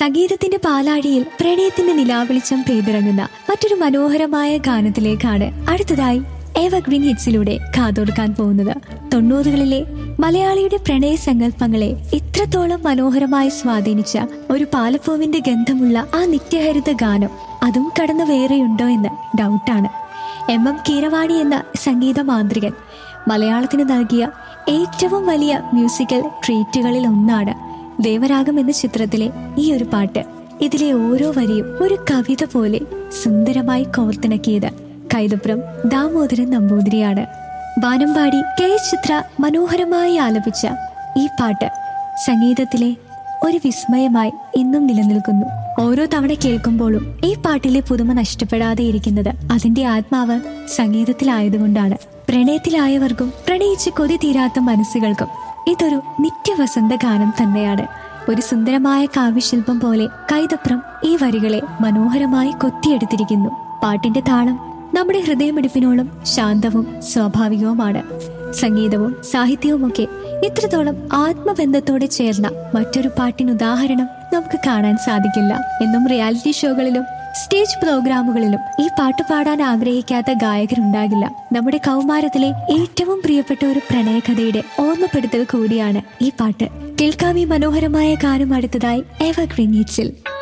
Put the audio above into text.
സംഗീതത്തിന്റെ പാലാഴിയിൽ പ്രണയത്തിന്റെ നിലാവെളിച്ചം പെയ്തിറങ്ങുന്ന മറ്റൊരു മനോഹരമായ ഗാനത്തിലേക്കാണ് അടുത്തതായി എവർഗ്രീൻ ഹിറ്റ്സിലൂടെ കാതോർക്കാൻ പോകുന്നത് തൊണ്ണൂറുകളിലെ മലയാളിയുടെ പ്രണയ സങ്കല്പങ്ങളെ ഇത്രത്തോളം മനോഹരമായി സ്വാധീനിച്ച ഒരു പാലപ്പൂവിന്റെ ഗന്ധമുള്ള ആ നിത്യഹരിത ഗാനം അതും കടന്നു വേറെയുണ്ടോ എന്ന് ഡൗട്ടാണ് എം എം കീരവാണി എന്ന സംഗീത മാന്ത്രികൻ മലയാളത്തിന് നൽകിയ ഏറ്റവും വലിയ മ്യൂസിക്കൽ ട്രീറ്റുകളിൽ ഒന്നാണ് ദേവരാഗം എന്ന ചിത്രത്തിലെ ഈ ഒരു പാട്ട് ഇതിലെ ഓരോ വരിയും ഒരു കവിത പോലെ സുന്ദരമായി കോർത്തിണക്കിയത് കൈതപ്രം ദാമോദരൻ നമ്പൂതിരിയാണ് വാനമ്പാടി കെ എസ് ചിത്ര മനോഹരമായി ആലപിച്ച ഈ പാട്ട് സംഗീതത്തിലെ ഒരു വിസ്മയമായി ഇന്നും നിലനിൽക്കുന്നു ഓരോ തവണ കേൾക്കുമ്പോഴും ഈ പാട്ടിലെ പുതുമ നഷ്ടപ്പെടാതെ ഇരിക്കുന്നത് അതിന്റെ ആത്മാവ് സംഗീതത്തിലായതുകൊണ്ടാണ് പ്രണയത്തിലായവർക്കും പ്രണയിച്ച് കൊതി തീരാത്ത മനസ്സുകൾക്കും ഇതൊരു നിത്യവസന്ത ഗാനം തന്നെയാണ് ഒരു സുന്ദരമായ കാവ്യശില്പം പോലെ കൈതപ്രം ഈ വരികളെ മനോഹരമായി കൊത്തിയെടുത്തിരിക്കുന്നു പാട്ടിന്റെ താളം നമ്മുടെ ഹൃദയമിടിപ്പിനോളം ശാന്തവും സ്വാഭാവികവുമാണ് സംഗീതവും സാഹിത്യവുമൊക്കെ ഇത്രത്തോളം ആത്മബന്ധത്തോടെ ചേർന്ന മറ്റൊരു പാട്ടിന് ഉദാഹരണം നമുക്ക് കാണാൻ സാധിക്കില്ല എന്നും റിയാലിറ്റി ഷോകളിലും സ്റ്റേജ് പ്രോഗ്രാമുകളിലും ഈ പാട്ട് പാടാൻ ആഗ്രഹിക്കാത്ത ഗായകരുണ്ടാകില്ല നമ്മുടെ കൗമാരത്തിലെ ഏറ്റവും പ്രിയപ്പെട്ട ഒരു പ്രണയകഥയുടെ ഓർമ്മപ്പെടുത്തൽ കൂടിയാണ് ഈ പാട്ട് കേൾക്കാമി മനോഹരമായ ഗാനം അടുത്തതായി എവർഗ്രീൻ ഹിറ്റ്സിൽ